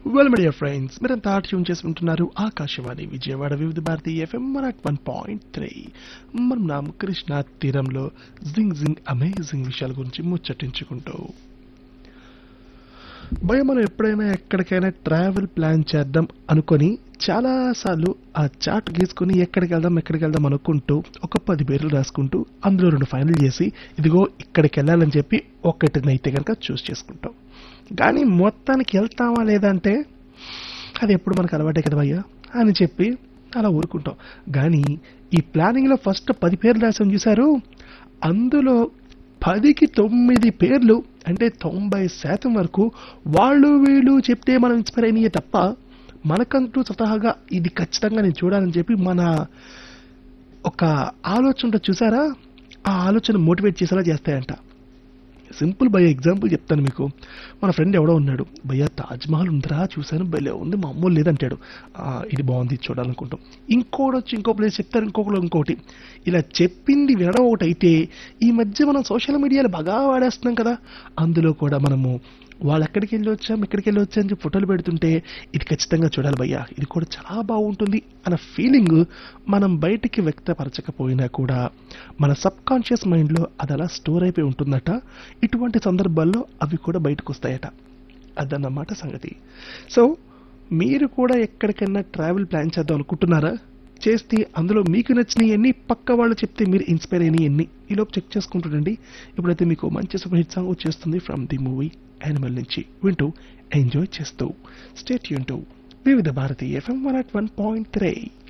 well మీడియా friends మీరంతా tune చేసుకుంటున్నారు Akashvani Vijayawada Vividh Bharati FM one one point three మనం నా కృష్ణా తీరంలో జింగ్ జింగ్ అమేజింగ్ విషయాల గురించి ముచ్చటించుకుంటూ భయ మనం ఎప్పుడైనా ఎక్కడికైనా ట్రావెల్ ప్లాన్ చేద్దాం అనుకొని చాలాసార్లు ఆ చార్ట్ గీసుకొని ఎక్కడికి వెళ్దాం ఎక్కడికి వెళ్దాం అనుకుంటూ ఒక పది పేర్లు రాసుకుంటూ అందులో రెండు ఫైనల్ చేసి ఇదిగో ఇక్కడికి వెళ్ళాలని చెప్పి ఒక్కటినైతే కనుక చూస్ చేసుకుంటాం కానీ మొత్తానికి వెళ్తామా లేదంటే అది ఎప్పుడు మనకు అలవాటే కదా భయ్యా అని చెప్పి అలా ఊరుకుంటాం కానీ ఈ ప్లానింగ్లో ఫస్ట్ పది పేర్లు రాసాం చూసారు అందులో పదికి తొమ్మిది పేర్లు అంటే తొంభై శాతం వరకు వాళ్ళు వీళ్ళు చెప్తే మనం ఇన్స్పైర్ అయినాయే తప్ప మనకంటూ స్వతహాగా ఇది ఖచ్చితంగా నేను చూడాలని చెప్పి మన ఒక ఆలోచన ఉంటుంది చూసారా ఆ ఆలోచన మోటివేట్ చేసేలా చేస్తాయంట సింపుల్ భయ్య ఎగ్జాంపుల్ చెప్తాను మీకు మన ఫ్రెండ్ ఎవడో ఉన్నాడు భయ్య తాజ్మహల్ ఉందిరా చూశాను భలే ఉంది మా అమ్మోళ్ళు లేదంటాడు "ఆ, ఇది బాగుంది ఇది చూడాలనుకుంటాం ఇంకోటి వచ్చి ఇంకో ప్లేస్ చెప్తారు ఇంకొకరు ఇంకోటి ఇలా చెప్పింది వినడం ఒకటి అయితే ఈ మధ్య మనం సోషల్ మీడియాలో బాగా వాడేస్తున్నాం కదా అందులో కూడా మనము వాళ్ళు ఎక్కడికి వెళ్ళి వచ్చాం ఎక్కడికి వెళ్ళి వచ్చాం అని చెప్పి ఫోటోలు పెడుతుంటే ఇది ఖచ్చితంగా చూడాలి భయ్యా ఇది కూడా చాలా బాగుంటుంది అన్న ఫీలింగ్ మనం బయటికి వ్యక్తపరచకపోయినా కూడా మన సబ్ కాన్షియస్ మైండ్లో అది అలా స్టోర్ అయిపోయి ఉంటుందట ఇటువంటి సందర్భాల్లో అవి కూడా బయటకు వస్తాయట అదన్నమాట సంగతి సో మీరు కూడా ఎక్కడికైనా ట్రావెల్ ప్లాన్ చేద్దాం అనుకుంటున్నారా చేస్తే అందులో మీకు నచ్చినవి ఎన్ని పక్క వాళ్ళు చెప్తే మీరు ఇన్స్పైర్ అయినవి ఎన్ని ఈలోపు చెక్ చేసుకుంటుండండి ఇప్పుడైతే మీకు మంచి సూపర్ హిట్ సాంగ్ వచ్చేస్తుంది ఫ్రమ్ ది మూవీ యానిమల్ నుంచి వింటూ ఎంజాయ్ చేస్తూ stay tuned to Vividh Bharati FM one at one point three